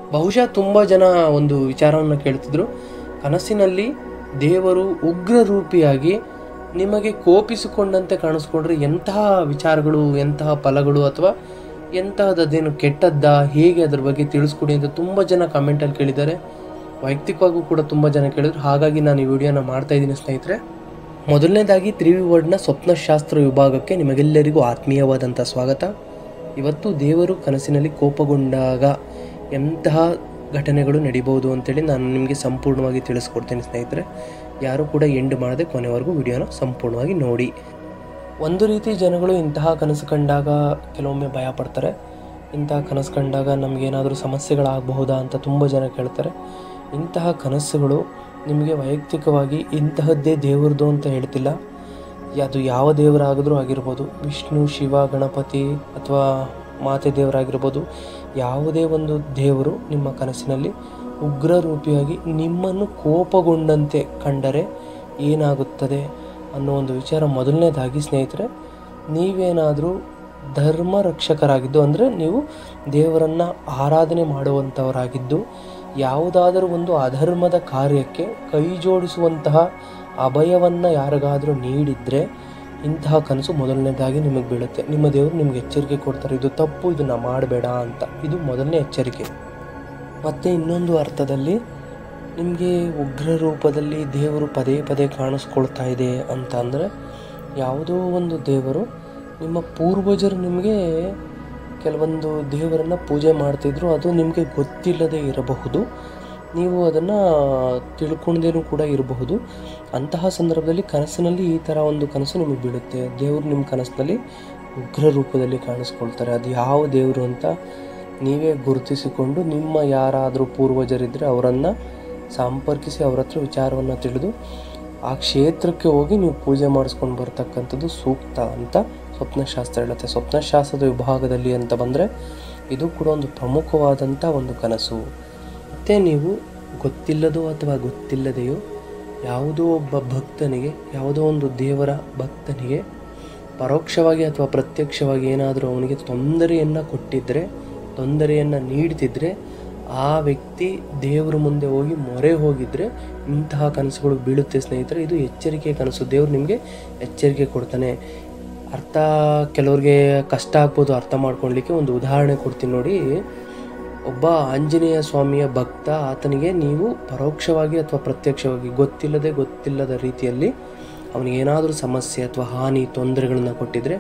ಬಹುಶಃ ತುಂಬ ಜನ ಒಂದು ವಿಚಾರವನ್ನು ಕೇಳ್ತಿದ್ರು ಕನಸಿನಲ್ಲಿ ದೇವರು ಉಗ್ರ ರೂಪಿಯಾಗಿ ನಿಮಗೆ ಕೋಪಿಸಿಕೊಂಡಂತೆ ಕಾಣಿಸ್ಕೊಂಡ್ರೆ ಎಂತಹ ವಿಚಾರಗಳು ಎಂತಹ ಫಲಗಳು ಅಥವಾ ಎಂತಹದ್ದೇನು ಕೆಟ್ಟದ್ದ ಹೇಗೆ ಅದ್ರ ಬಗ್ಗೆ ತಿಳಿಸ್ಕೊಡಿ ಅಂತ ತುಂಬ ಜನ ಕಮೆಂಟಲ್ಲಿ ಕೇಳಿದ್ದಾರೆ ವೈಯಕ್ತಿಕವಾಗೂ ಕೂಡ ತುಂಬ ಜನ ಕೇಳಿದ್ರು ಹಾಗಾಗಿ ನಾನು ಈ ವಿಡಿಯೋನ ಮಾಡ್ತಾ ಇದ್ದೀನಿ ಸ್ನೇಹಿತರೆ ಮೊದಲನೇದಾಗಿ ತ್ರಿವಿ ವರ್ಡ್ನ ಸ್ವಪ್ನಶಾಸ್ತ್ರ ವಿಭಾಗಕ್ಕೆ ನಿಮಗೆಲ್ಲರಿಗೂ ಆತ್ಮೀಯವಾದಂಥ ಸ್ವಾಗತ ಇವತ್ತು ದೇವರು ಕನಸಿನಲ್ಲಿ ಕೋಪಗೊಂಡಾಗ ಎಂತಹ ಘಟನೆಗಳು ನಡಿಬಹುದು ಅಂತೇಳಿ ನಾನು ನಿಮಗೆ ಸಂಪೂರ್ಣವಾಗಿ ತಿಳಿಸ್ಕೊಡ್ತೀನಿ ಸ್ನೇಹಿತರೆ ಯಾರು ಕೂಡ ಎಂಡ್ ಮಾಡದೆ ಕೊನೆವರೆಗೂ ವಿಡಿಯೋನ ಸಂಪೂರ್ಣವಾಗಿ ನೋಡಿ ಒಂದು ರೀತಿ ಜನಗಳು ಇಂತಹ ಕನಸು ಕಂಡಾಗ ಕೆಲವೊಮ್ಮೆ ಭಯ ಪಡ್ತಾರೆ ಇಂತಹ ಕನಸು ಕಂಡಾಗ ನಮಗೇನಾದರೂ ಸಮಸ್ಯೆಗಳಾಗಬಹುದಾ ಅಂತ ತುಂಬ ಜನ ಕೇಳ್ತಾರೆ ಇಂತಹ ಕನಸುಗಳು ನಿಮಗೆ ವೈಯಕ್ತಿಕವಾಗಿ ಇಂತಹದ್ದೇ ದೇವ್ರದ್ದು ಅಂತ ಹೇಳ್ತಿಲ್ಲ ಅದು ಯಾವ ದೇವರಾಗಿದ್ರೂ ಆಗಿರ್ಬೋದು ವಿಷ್ಣು ಶಿವ ಗಣಪತಿ ಅಥವಾ ಮಾತೆ ದೇವರಾಗಿರ್ಬೋದು ಯಾವುದೇ ಒಂದು ದೇವರು ನಿಮ್ಮ ಕನಸಿನಲ್ಲಿ ಉಗ್ರ ರೂಪಿಯಾಗಿ ನಿಮ್ಮನ್ನು ಕೋಪಗೊಂಡಂತೆ ಕಂಡರೆ ಏನಾಗುತ್ತದೆ ಅನ್ನೋ ಒಂದು ವಿಚಾರ ಮೊದಲನೇದಾಗಿ ಸ್ನೇಹಿತರೆ ನೀವೇನಾದರೂ ಧರ್ಮ ರಕ್ಷಕರಾಗಿದ್ದು ಅಂದರೆ ನೀವು ದೇವರನ್ನು ಆರಾಧನೆ ಮಾಡುವಂಥವರಾಗಿದ್ದು ಯಾವುದಾದರೂ ಒಂದು ಅಧರ್ಮದ ಕಾರ್ಯಕ್ಕೆ ಕೈ ಜೋಡಿಸುವಂತಹ ಅಭಯವನ್ನು ಯಾರಿಗಾದರೂ ನೀಡಿದರೆ ಇಂತಹ ಕನಸು ಮೊದಲನೇದಾಗಿ ನಿಮಗೆ ಬೀಳುತ್ತೆ ನಿಮ್ಮ ದೇವರು ನಿಮಗೆ ಎಚ್ಚರಿಕೆ ಕೊಡ್ತಾರೆ ಇದು ತಪ್ಪು ಇದನ್ನು ಮಾಡಬೇಡ ಅಂತ ಇದು ಮೊದಲನೇ ಎಚ್ಚರಿಕೆ ಮತ್ತು ಇನ್ನೊಂದು ಅರ್ಥದಲ್ಲಿ ನಿಮಗೆ ಉಗ್ರ ರೂಪದಲ್ಲಿ ದೇವರು ಪದೇ ಪದೇ ಕಾಣಿಸ್ಕೊಳ್ತಾ ಇದೆ ಅಂತ ಅಂದರೆ ಯಾವುದೋ ಒಂದು ದೇವರು ನಿಮ್ಮ ಪೂರ್ವಜರು ನಿಮಗೆ ಕೆಲವೊಂದು ದೇವರನ್ನು ಪೂಜೆ ಮಾಡ್ತಿದ್ರು ಅದು ನಿಮಗೆ ಗೊತ್ತಿಲ್ಲದೆ ಇರಬಹುದು ನೀವು ಅದನ್ನು ತಿಳ್ಕೊಂಡೇನೂ ಕೂಡ ಇರಬಹುದು ಅಂತಹ ಸಂದರ್ಭದಲ್ಲಿ ಕನಸಿನಲ್ಲಿ ಈ ಥರ ಒಂದು ಕನಸು ನಿಮಗೆ ಬೀಳುತ್ತೆ ದೇವರು ನಿಮ್ಮ ಕನಸಿನಲ್ಲಿ ಉಗ್ರ ರೂಪದಲ್ಲಿ ಕಾಣಿಸ್ಕೊಳ್ತಾರೆ ಅದು ಯಾವ ದೇವರು ಅಂತ ನೀವೇ ಗುರುತಿಸಿಕೊಂಡು ನಿಮ್ಮ ಯಾರಾದರೂ ಪೂರ್ವಜರಿದ್ದರೆ ಅವರನ್ನು ಸಂಪರ್ಕಿಸಿ ಅವ್ರ ಹತ್ರ ವಿಚಾರವನ್ನು ತಿಳಿದು ಆ ಕ್ಷೇತ್ರಕ್ಕೆ ಹೋಗಿ ನೀವು ಪೂಜೆ ಮಾಡಿಸ್ಕೊಂಡು ಬರ್ತಕ್ಕಂಥದ್ದು ಸೂಕ್ತ ಅಂತ ಸ್ವಪ್ನಶಾಸ್ತ್ರ ಹೇಳುತ್ತೆ ಸ್ವಪ್ನಶಾಸ್ತ್ರದ ವಿಭಾಗದಲ್ಲಿ ಅಂತ ಬಂದರೆ ಇದು ಕೂಡ ಒಂದು ಪ್ರಮುಖವಾದಂಥ ಒಂದು ಕನಸು ಮತ್ತು ನೀವು ಗೊತ್ತಿಲ್ಲದೋ ಅಥವಾ ಗೊತ್ತಿಲ್ಲದೆಯೋ ಯಾವುದೋ ಒಬ್ಬ ಭಕ್ತನಿಗೆ ಯಾವುದೋ ಒಂದು ದೇವರ ಭಕ್ತನಿಗೆ ಪರೋಕ್ಷವಾಗಿ ಅಥವಾ ಪ್ರತ್ಯಕ್ಷವಾಗಿ ಏನಾದರೂ ಅವನಿಗೆ ತೊಂದರೆಯನ್ನು ಕೊಟ್ಟಿದ್ದರೆ ತೊಂದರೆಯನ್ನು ನೀಡ್ತಿದ್ರೆ ಆ ವ್ಯಕ್ತಿ ದೇವರ ಮುಂದೆ ಹೋಗಿ ಮೊರೆ ಹೋಗಿದ್ರೆ ಇಂತಹ ಕನಸುಗಳು ಬೀಳುತ್ತೆ ಸ್ನೇಹಿತರೆ ಇದು ಎಚ್ಚರಿಕೆ ಕನಸು ದೇವ್ರು ನಿಮಗೆ ಎಚ್ಚರಿಕೆ ಕೊಡ್ತಾನೆ ಅರ್ಥ ಕೆಲವ್ರಿಗೆ ಕಷ್ಟ ಆಗ್ಬೋದು ಅರ್ಥ ಮಾಡ್ಕೊಳ್ಲಿಕ್ಕೆ ಒಂದು ಉದಾಹರಣೆ ಕೊಡ್ತೀನಿ ನೋಡಿ ಒಬ್ಬ ಆಂಜನೇಯ ಸ್ವಾಮಿಯ ಭಕ್ತ ಆತನಿಗೆ ನೀವು ಪರೋಕ್ಷವಾಗಿ ಅಥವಾ ಪ್ರತ್ಯಕ್ಷವಾಗಿ ಗೊತ್ತಿಲ್ಲದೆ ಗೊತ್ತಿಲ್ಲದ ರೀತಿಯಲ್ಲಿ ಅವನಿಗೇನಾದರೂ ಸಮಸ್ಯೆ ಅಥವಾ ಹಾನಿ ತೊಂದರೆಗಳನ್ನು ಕೊಟ್ಟಿದ್ರೆ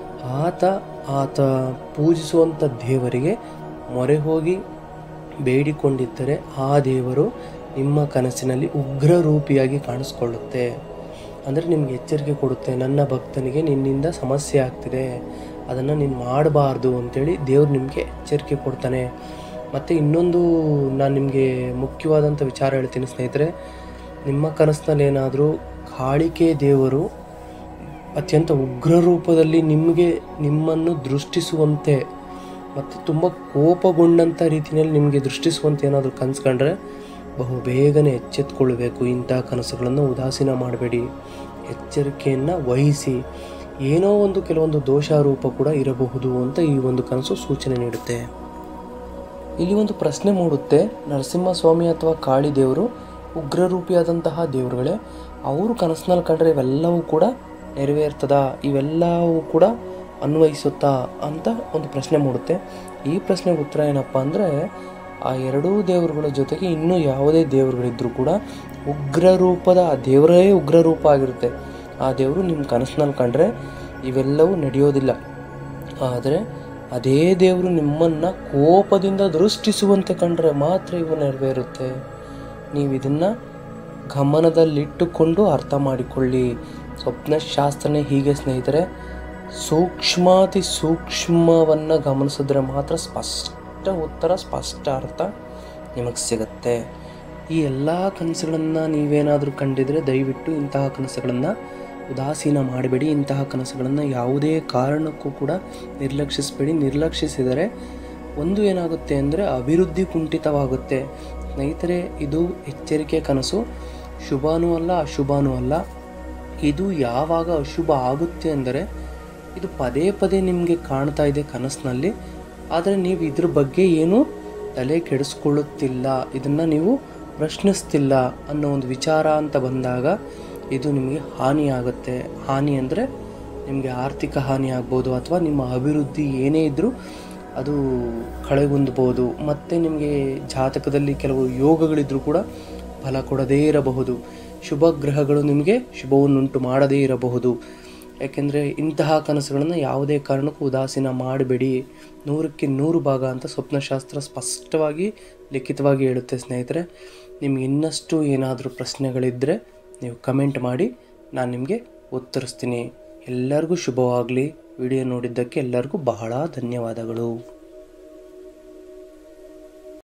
ಆತ ಆತ ಪೂಜಿಸುವಂಥ ದೇವರಿಗೆ ಮೊರೆ ಹೋಗಿ ಬೇಡಿಕೊಂಡಿದ್ದರೆ ಆ ದೇವರು ನಿಮ್ಮ ಕನಸಿನಲ್ಲಿ ಉಗ್ರ ರೂಪಿಯಾಗಿ ಕಾಣಿಸ್ಕೊಳ್ಳುತ್ತೆ ಅಂದರೆ ನಿಮ್ಗೆ ಎಚ್ಚರಿಕೆ ಕೊಡುತ್ತೆ ನನ್ನ ಭಕ್ತನಿಗೆ ನಿನ್ನಿಂದ ಸಮಸ್ಯೆ ಆಗ್ತಿದೆ ಅದನ್ನು ನೀನು ಮಾಡಬಾರ್ದು ಅಂತೇಳಿ ದೇವ್ರು ನಿಮಗೆ ಎಚ್ಚರಿಕೆ ಕೊಡ್ತಾನೆ ಮತ್ತು ಇನ್ನೊಂದು ನಾನು ನಿಮಗೆ ಮುಖ್ಯವಾದಂಥ ವಿಚಾರ ಹೇಳ್ತೀನಿ ಸ್ನೇಹಿತರೆ ನಿಮ್ಮ ಕನಸಿನಲ್ಲಿ ಏನಾದರೂ ಕಾಳಿಕೆ ದೇವರು ಅತ್ಯಂತ ಉಗ್ರ ರೂಪದಲ್ಲಿ ನಿಮಗೆ ನಿಮ್ಮನ್ನು ದೃಷ್ಟಿಸುವಂತೆ ಮತ್ತು ತುಂಬ ಕೋಪಗೊಂಡಂಥ ರೀತಿಯಲ್ಲಿ ನಿಮಗೆ ದೃಷ್ಟಿಸುವಂತೆ ಏನಾದರೂ ಕನಸ್ಕೊಂಡ್ರೆ ಬಹು ಬೇಗನೆ ಎಚ್ಚೆತ್ಕೊಳ್ಬೇಕು ಇಂಥ ಕನಸುಗಳನ್ನು ಉದಾಸೀನ ಮಾಡಬೇಡಿ ಎಚ್ಚರಿಕೆಯನ್ನು ವಹಿಸಿ ಏನೋ ಒಂದು ಕೆಲವೊಂದು ದೋಷಾರೂಪ ಕೂಡ ಇರಬಹುದು ಅಂತ ಈ ಒಂದು ಕನಸು ಸೂಚನೆ ನೀಡುತ್ತೆ ಇಲ್ಲಿ ಒಂದು ಪ್ರಶ್ನೆ ಮೂಡುತ್ತೆ ನರಸಿಂಹಸ್ವಾಮಿ ಅಥವಾ ಕಾಳಿ ದೇವರು ಉಗ್ರರೂಪಿಯಾದಂತಹ ದೇವರುಗಳೇ ಅವರು ಕನಸಿನಲ್ಲಿ ಕಂಡ್ರೆ ಇವೆಲ್ಲವೂ ಕೂಡ ನೆರವೇರ್ತದ ಇವೆಲ್ಲವೂ ಕೂಡ ಅನ್ವಯಿಸುತ್ತಾ ಅಂತ ಒಂದು ಪ್ರಶ್ನೆ ಮೂಡುತ್ತೆ ಈ ಪ್ರಶ್ನೆಗೆ ಉತ್ತರ ಏನಪ್ಪ ಅಂದರೆ ಆ ಎರಡೂ ದೇವರುಗಳ ಜೊತೆಗೆ ಇನ್ನೂ ಯಾವುದೇ ದೇವರುಗಳಿದ್ದರೂ ಕೂಡ ಉಗ್ರ ರೂಪದ ಆ ದೇವರೇ ಉಗ್ರ ರೂಪ ಆಗಿರುತ್ತೆ ಆ ದೇವರು ನಿಮ್ಮ ಕನಸಿನಲ್ಲಿ ಕಂಡ್ರೆ ಇವೆಲ್ಲವೂ ನಡೆಯೋದಿಲ್ಲ ಆದರೆ ಅದೇ ದೇವರು ನಿಮ್ಮನ್ನು ಕೋಪದಿಂದ ದೃಷ್ಟಿಸುವಂತೆ ಕಂಡ್ರೆ ಮಾತ್ರ ಇವು ನೆರವೇರುತ್ತೆ ನೀವು ಇದನ್ನು ಗಮನದಲ್ಲಿಟ್ಟುಕೊಂಡು ಅರ್ಥ ಮಾಡಿಕೊಳ್ಳಿ ಸ್ವಪ್ನಶಾಸ್ತ್ರನೇ ಹೀಗೆ ಸ್ನೇಹಿತರೆ ಸೂಕ್ಷ್ಮಾತಿ ಸೂಕ್ಷ್ಮವನ್ನು ಗಮನಿಸಿದ್ರೆ ಮಾತ್ರ ಸ್ಪಷ್ಟ ಉತ್ತರ ಸ್ಪಷ್ಟ ಅರ್ಥ ನಿಮಗೆ ಸಿಗುತ್ತೆ ಈ ಎಲ್ಲ ಕನಸುಗಳನ್ನು ನೀವೇನಾದರೂ ಕಂಡಿದ್ರೆ ದಯವಿಟ್ಟು ಇಂತಹ ಕನಸುಗಳನ್ನು ಉದಾಸೀನ ಮಾಡಬೇಡಿ ಇಂತಹ ಕನಸುಗಳನ್ನು ಯಾವುದೇ ಕಾರಣಕ್ಕೂ ಕೂಡ ನಿರ್ಲಕ್ಷಿಸಬೇಡಿ ನಿರ್ಲಕ್ಷಿಸಿದರೆ ಒಂದು ಏನಾಗುತ್ತೆ ಅಂದರೆ ಅಭಿವೃದ್ಧಿ ಕುಂಠಿತವಾಗುತ್ತೆ ಸ್ನೇಹಿತರೆ ಇದು ಎಚ್ಚರಿಕೆ ಕನಸು ಶುಭನೂ ಅಲ್ಲ ಅಶುಭನೂ ಅಲ್ಲ ಇದು ಯಾವಾಗ ಅಶುಭ ಆಗುತ್ತೆ ಅಂದರೆ ಇದು ಪದೇ ಪದೇ ನಿಮಗೆ ಕಾಣ್ತಾ ಇದೆ ಕನಸಿನಲ್ಲಿ ಆದರೆ ನೀವು ಇದ್ರ ಬಗ್ಗೆ ಏನು ತಲೆ ಕೆಡಿಸ್ಕೊಳ್ಳುತ್ತಿಲ್ಲ ಇದನ್ನು ನೀವು ಪ್ರಶ್ನಿಸ್ತಿಲ್ಲ ಅನ್ನೋ ಒಂದು ವಿಚಾರ ಅಂತ ಬಂದಾಗ ಇದು ನಿಮಗೆ ಹಾನಿಯಾಗುತ್ತೆ ಹಾನಿ ಅಂದರೆ ನಿಮಗೆ ಆರ್ಥಿಕ ಹಾನಿ ಆಗ್ಬೋದು ಅಥವಾ ನಿಮ್ಮ ಅಭಿವೃದ್ಧಿ ಏನೇ ಇದ್ದರೂ ಅದು ಕಳೆಗುಂದ್ಬೋದು ಮತ್ತು ನಿಮಗೆ ಜಾತಕದಲ್ಲಿ ಕೆಲವು ಯೋಗಗಳಿದ್ರೂ ಕೂಡ ಫಲ ಕೊಡದೇ ಇರಬಹುದು ಶುಭ ಗ್ರಹಗಳು ನಿಮಗೆ ಶುಭವನ್ನುಂಟು ಮಾಡದೇ ಇರಬಹುದು ಯಾಕೆಂದರೆ ಇಂತಹ ಕನಸುಗಳನ್ನು ಯಾವುದೇ ಕಾರಣಕ್ಕೂ ಉದಾಸೀನ ಮಾಡಬೇಡಿ ನೂರಕ್ಕೆ ನೂರು ಭಾಗ ಅಂತ ಸ್ವಪ್ನಶಾಸ್ತ್ರ ಸ್ಪಷ್ಟವಾಗಿ ಲಿಖಿತವಾಗಿ ಹೇಳುತ್ತೆ ಸ್ನೇಹಿತರೆ ನಿಮ್ಗೆ ಇನ್ನಷ್ಟು ಏನಾದರೂ ಪ್ರಶ್ನೆಗಳಿದ್ದರೆ ನೀವು ಕಮೆಂಟ್ ಮಾಡಿ ನಾನು ನಿಮಗೆ ಉತ್ತರಿಸ್ತೀನಿ ಎಲ್ಲರಿಗೂ ಶುಭವಾಗಲಿ ವಿಡಿಯೋ ನೋಡಿದ್ದಕ್ಕೆ ಎಲ್ಲರಿಗೂ ಬಹಳ ಧನ್ಯವಾದಗಳು